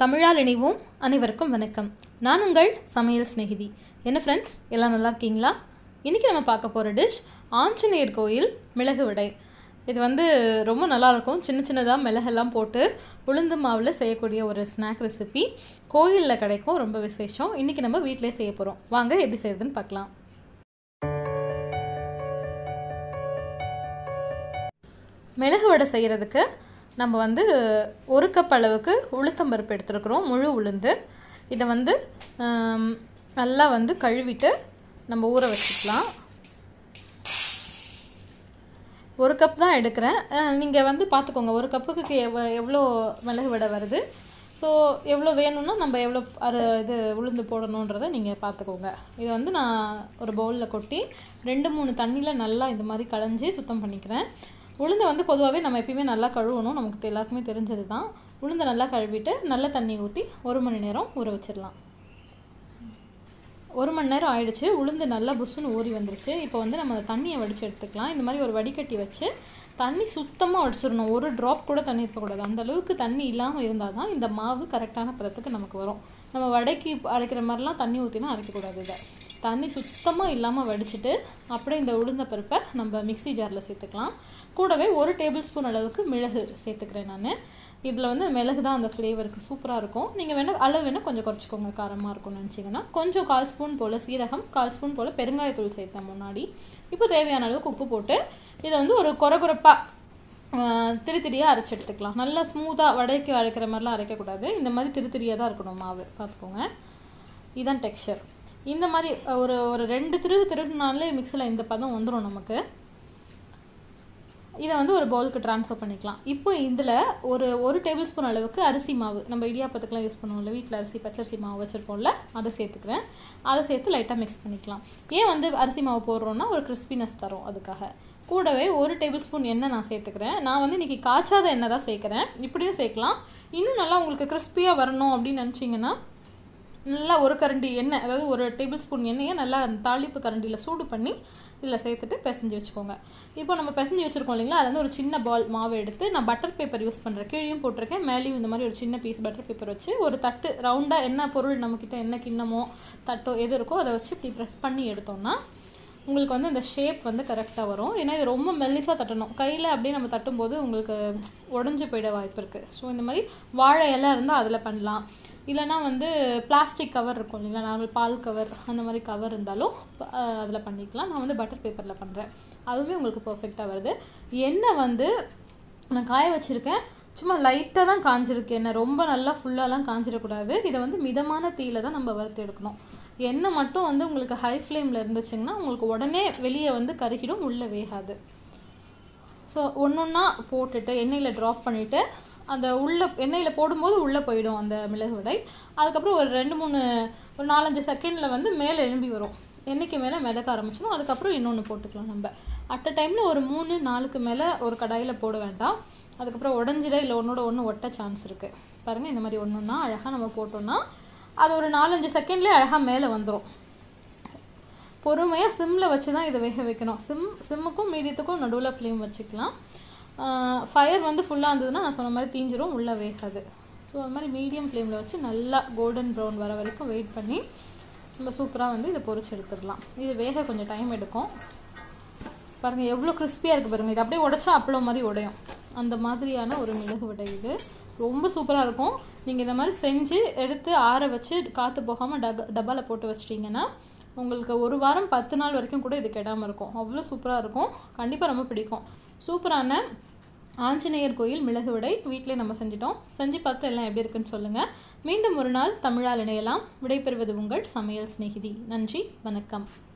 தமிழால் இணைவோம் அனைவருக்கும் வணக்கம் நான் உங்கள் சமையல் சிநேகிதி என்ன ஃப்ரெண்ட்ஸ் எல்லாம் நல்லா இருக்கீங்களா இன்றைக்கி நம்ம பார்க்க போகிற டிஷ் ஆஞ்சநேயர் கோயில் மிளகு வடை இது வந்து ரொம்ப நல்லாயிருக்கும் சின்ன சின்னதாக மிளகெல்லாம் போட்டு உளுந்து மாவில் செய்யக்கூடிய ஒரு ஸ்நாக் ரெசிபி கோயிலில் கிடைக்கும் ரொம்ப விசேஷம் இன்றைக்கி நம்ம வீட்டிலே செய்ய போகிறோம் வாங்க எப்படி செய்யுதுன்னு பார்க்கலாம் மிளகு வடை செய்கிறதுக்கு நம்ம வந்து ஒரு கப் அளவுக்கு உளுத்தம்பருப்பு எடுத்துருக்குறோம் முழு உளுந்து இதை வந்து ஆம், நல்லா வந்து கழுவிட்டு நம்ம ஊற வச்சுக்கலாம் ஒரு கப் தான் எடுக்கிறேன் நீங்கள் வந்து பார்த்துக்கோங்க ஒரு கப்புக்கு எவ்வளோ எவ்வளோ மிளகு வடை வருது ஸோ எவ்வளோ வேணும்னா நம்ம எவ்வளோ அரை இது உளுந்து போடணுன்றதை நீங்கள் பார்த்துக்கோங்க இதை வந்து நான் ஒரு பவுலில் கொட்டி ரெண்டு மூணு தண்ணியில் நல்லா இந்த மாதிரி களைஞ்சி சுத்தம் பண்ணிக்கிறேன் உளுந்தை வந்து பொதுவாகவே நம்ம எப்பயுமே நல்லா கழுவணும் நமக்கு எல்லாருக்குமே தெரிஞ்சது தான் உளுந்தை நல்லா கழுவிட்டு நல்ல தண்ணி ஊற்றி ஒரு மணி நேரம் ஊற வச்சிடலாம் ஒரு மணி நேரம் ஆயிடுச்சு உளுந்து நல்லா புஷ்ஷுன்னு ஊறி வந்துருச்சு இப்போ வந்து நம்ம அந்த தண்ணியை வடித்து எடுத்துக்கலாம் இந்த மாதிரி ஒரு வடிகட்டி வச்சு தண்ணி சுத்தமாக வடிச்சிடணும் ஒரு ட்ராப் கூட தண்ணி இருக்கக்கூடாது அந்த அளவுக்கு தண்ணி இல்லாமல் இருந்தால் தான் இந்த மாவு கரெக்டான பதத்துக்கு நமக்கு வரும் நம்ம வடைக்கு அரைக்கிற மாதிரிலாம் தண்ணி ஊற்றினா அரைக்கக்கூடாது இதை தண்ணி சுத்தமாக இல்லாமல் வடிச்சிட்டு அப்படியே இந்த உளுந்த பருப்பை நம்ம மிக்ஸி ஜாரில் சேர்த்துக்கலாம் கூடவே ஒரு டேபிள் ஸ்பூன் அளவுக்கு மிளகு சேர்த்துக்கிறேன் நான் இதில் வந்து மிளகு தான் அந்த ஃப்ளேவருக்கு சூப்பராக இருக்கும் நீங்கள் வேணால் அளவு வேணால் கொஞ்சம் குறைச்சிக்கோங்க காரமாக இருக்கும்னு நினச்சிங்கன்னா கொஞ்சம் கால் ஸ்பூன் போல் சீரகம் கால் ஸ்பூன் போல் பெருங்காயத்தூள் சேர்த்தேன் முன்னாடி இப்போ தேவையான அளவுக்கு உப்பு போட்டு இதை வந்து ஒரு கொரகொரப்பாக திரி திரியாக அரைச்சி எடுத்துக்கலாம் நல்லா ஸ்மூத்தாக வடைக்கு அரைக்கிற மாதிரிலாம் அரைக்கக்கூடாது இந்த மாதிரி திரி திரியாக தான் இருக்கணும் மாவு பார்த்துக்கோங்க இதுதான் டெக்ஸ்சர் இந்த மாதிரி ஒரு ஒரு ரெண்டு திருகு திருகுனாலே மிக்ஸில் இந்த பதம் வந்துடும் நமக்கு இதை வந்து ஒரு பவுலுக்கு ட்ரான்ஸ்ஃபர் பண்ணிக்கலாம் இப்போ இதில் ஒரு ஒரு டேபிள் ஸ்பூன் அளவுக்கு அரிசி மாவு நம்ம இடியாப்பத்துக்குலாம் யூஸ் பண்ணுவோம்ல வீட்டில் அரிசி பச்சரிசி மாவு வச்சுருப்போம்ல அதை சேர்த்துக்கிறேன் அதை சேர்த்து லைட்டாக மிக்ஸ் பண்ணிக்கலாம் ஏன் வந்து அரிசி மாவு போடுறோன்னா ஒரு கிறிஸ்பினஸ் தரும் அதுக்காக கூடவே ஒரு டேபிள் ஸ்பூன் எண்ணெய் நான் சேர்த்துக்கிறேன் நான் வந்து இன்றைக்கி காய்ச்சாத எண்ணெய் தான் சேர்க்குறேன் இப்படியும் சேர்க்கலாம் இன்னும் நல்லா உங்களுக்கு கிறிஸ்பியாக வரணும் அப்படின்னு நினச்சிங்கன்னா நல்லா ஒரு கரண்டி எண்ணெய் அதாவது ஒரு டேபிள் ஸ்பூன் எண்ணெயை நல்லா அந்த தாளிப்பு கரண்டியில் சூடு பண்ணி இதில் சேர்த்துட்டு பிசைஞ்சு வச்சுக்கோங்க இப்போ நம்ம பிசைஞ்சு வச்சுருக்கோம் இல்லைங்களா அது வந்து ஒரு சின்ன பால் மாவு எடுத்து நான் பட்டர் பேப்பர் யூஸ் பண்ணுறேன் கீழேயும் போட்டிருக்கேன் மேலேயும் இந்த மாதிரி ஒரு சின்ன பீஸ் பட்டர் பேப்பர் வச்சு ஒரு தட்டு ரவுண்டாக என்ன பொருள் நம்மக்கிட்ட என்ன கிண்ணமோ தட்டோ எது இருக்கோ அதை வச்சு இப்படி ப்ரெஸ் பண்ணி எடுத்தோம்னா உங்களுக்கு வந்து இந்த ஷேப் வந்து கரெக்டாக வரும் ஏன்னா இது ரொம்ப மெல்லிசாக தட்டணும் கையில் அப்படியே நம்ம தட்டும்போது உங்களுக்கு உடஞ்சி போயிட வாய்ப்பு இருக்குது ஸோ இந்த மாதிரி வாழை இலை இருந்தால் அதில் பண்ணலாம் இல்லைனா வந்து பிளாஸ்டிக் கவர் இருக்கும் இல்லைங்களா நார்மல் பால் கவர் அந்த மாதிரி கவர் இருந்தாலும் அதில் பண்ணிக்கலாம் நான் வந்து பட்டர் பேப்பரில் பண்ணுறேன் அதுவுமே உங்களுக்கு பர்ஃபெக்டாக வருது எண்ணெய் வந்து நான் காய வச்சுருக்கேன் சும்மா லைட்டாக தான் காஞ்சிருக்கு எண்ணெய் ரொம்ப நல்லா ஃபுல்லாலாம் காஞ்சிடக்கூடாது இதை வந்து மிதமான தீயில தான் நம்ம வறுத்து எடுக்கணும் எண்ணெய் மட்டும் வந்து உங்களுக்கு ஹை ஃப்ளேமில் இருந்துச்சுங்கன்னா உங்களுக்கு உடனே வெளியே வந்து கருகிடும் உள்ளே வேகாது ஸோ ஒன்று ஒன்றா போட்டுட்டு எண்ணெயில் ட்ராப் பண்ணிவிட்டு அந்த உள்ளே எண்ணெயில் போடும்போது உள்ளே போயிடும் அந்த மிளகு வடை அதுக்கப்புறம் ஒரு ரெண்டு மூணு ஒரு நாலஞ்சு செகண்டில் வந்து மேலே எழும்பி வரும் எண்ணெய்க்கு மேலே மிதக்க ஆரம்பிச்சிடும் அதுக்கப்புறம் இன்னொன்று போட்டுக்கலாம் நம்ம அட் அ டைமில் ஒரு மூணு நாலுக்கு மேலே ஒரு கடாயில் போட வேண்டாம் அதுக்கப்புறம் உடஞ்சிட இல்லை ஒன்றோட ஒன்று ஒட்ட சான்ஸ் இருக்குது பாருங்கள் இந்த மாதிரி ஒன்று ஒன்றா அழகாக நம்ம போட்டோம்னா அது ஒரு நாலஞ்சு செகண்ட்லேயே அழகாக மேலே வந்துடும் பொறுமையாக சிம்மில் வச்சு தான் இதை வேக வைக்கணும் சிம் சிம்முக்கும் மீடியத்துக்கும் நடுவில் ஃப்ளேம் வச்சுக்கலாம் ஃபயர் வந்து ஃபுல்லாக இருந்ததுன்னா நான் சொன்ன மாதிரி தீஞ்சிரும் உள்ளே வேகாது ஸோ அது மாதிரி மீடியம் ஃப்ளேமில் வச்சு நல்லா கோல்டன் ப்ரௌன் வர வரைக்கும் வெயிட் பண்ணி நம்ம சூப்பராக வந்து இதை பொரிச்சு எடுத்துடலாம் இது வேக கொஞ்சம் டைம் எடுக்கும் பாருங்கள் எவ்வளோ கிறிஸ்பியாக இருக்குது பாருங்கள் இது அப்படியே உடச்சா அப்பளம் மாதிரி உடையும் அந்த மாதிரியான ஒரு மிளகு வடை இது ரொம்ப சூப்பராக இருக்கும் நீங்கள் இந்த மாதிரி செஞ்சு எடுத்து ஆற வச்சு காற்று போகாமல் டக டப்பாவில் போட்டு வச்சிட்டிங்கன்னா உங்களுக்கு ஒரு வாரம் பத்து நாள் வரைக்கும் கூட இது கெடாமல் இருக்கும் அவ்வளோ சூப்பராக இருக்கும் கண்டிப்பாக ரொம்ப பிடிக்கும் சூப்பரான ஆஞ்சநேயர் கோயில் மிளகு விடை வீட்டிலே நம்ம செஞ்சிட்டோம் செஞ்சு பார்த்து எல்லாம் எப்படி இருக்குன்னு சொல்லுங்கள் மீண்டும் ஒரு நாள் தமிழால் இணையலாம் விடைபெறுவது உங்கள் சமையல் சிநேகிதி நன்றி வணக்கம்